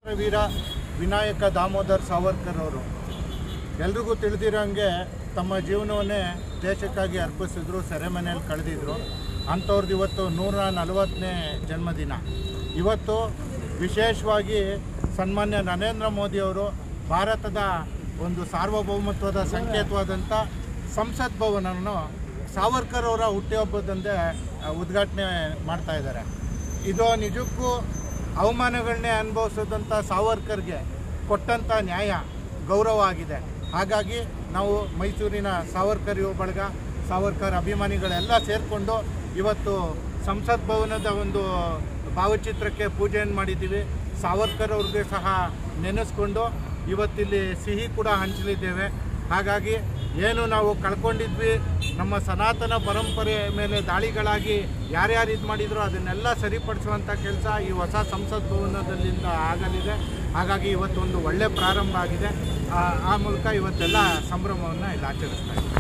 ವೀರ ವಿನಾಯಕ ದಾಮೋದರ್ ಸಾವರ್ಕರ್ ಅವರು ಎಲ್ರಿಗೂ ತಿಳಿದಿರೋಂಗೆ ತಮ್ಮ ಜೀವನವನ್ನೇ ದೇಶಕ್ಕಾಗಿ ಅರ್ಪಿಸಿದ್ರು ಸೆರೆಮನೆಯಲ್ಲಿ ಕಳೆದಿದ್ರು ಅಂಥವ್ರದ್ದು ಇವತ್ತು ನೂರ ನಲವತ್ತನೇ ಜನ್ಮದಿನ ಇವತ್ತು ವಿಶೇಷವಾಗಿ ಸನ್ಮಾನ್ಯ ನರೇಂದ್ರ ಮೋದಿಯವರು ಭಾರತದ ಒಂದು ಸಾರ್ವಭೌಮತ್ವದ ಸಂಕೇತವಾದಂಥ ಸಂಸತ್ ಭವನವನ್ನು ಸಾವರ್ಕರ್ ಅವರ ಹುಟ್ಟುಹಬ್ಬದಂದೇ ಆ, ಉದ್ಘಾಟನೆ ಮಾಡ್ತಾ ಇದ್ದಾರೆ ಇದು ನಿಜಕ್ಕೂ ಅವಮಾನಗಳನ್ನೇ ಅನುಭವಿಸಿದಂಥ ಸಾವರ್ಕರ್ಗೆ ಕೊಟ್ಟಂಥ ನ್ಯಾಯ ಗೌರವ ಆಗಿದೆ ಹಾಗಾಗಿ ನಾವು ಮೈಸೂರಿನ ಸಾವರ್ಕರ್ ಯುವ ಬಳಗ ಸಾವರ್ಕರ್ ಅಭಿಮಾನಿಗಳೆಲ್ಲ ಸೇರಿಕೊಂಡು ಇವತ್ತು ಸಂಸತ್ ಭವನದ ಒಂದು ಭಾವಚಿತ್ರಕ್ಕೆ ಪೂಜೆಯನ್ನು ಮಾಡಿದ್ದೀವಿ ಸಾವರ್ಕರ್ ಅವ್ರಿಗೆ ಸಹ ನೆನೆಸ್ಕೊಂಡು ಇವತ್ತಿಲ್ಲಿ ಸಿಹಿ ಕೂಡ ಹಂಚಲಿದ್ದೇವೆ ಹಾಗಾಗಿ ಏನು ನಾವು ಕಳ್ಕೊಂಡಿದ್ವಿ ನಮ್ಮ ಸನಾತನ ಪರಂಪರೆ ಮೇಲೆ ದಾಳಿಗಳಾಗಿ ಯಾರ್ಯಾರು ಇದು ಮಾಡಿದ್ರು ಅದನ್ನೆಲ್ಲ ಸರಿಪಡಿಸುವಂಥ ಕೆಲಸ ಈ ಹೊಸ ಸಂಸತ್ ಭವನದಲ್ಲಿಂದ ಆಗಲಿದೆ ಹಾಗಾಗಿ ಇವತ್ತೊಂದು ಒಳ್ಳೆ ಪ್ರಾರಂಭ ಆಗಿದೆ ಆ- ಆ ಮೂಲಕ ಇವತ್ತೆಲ್ಲ ಸಂಭ್ರಮವನ್ನು ಇಲ್ಲಿ ಆಚರಿಸ್ತಾ ಇದ್ದೀವಿ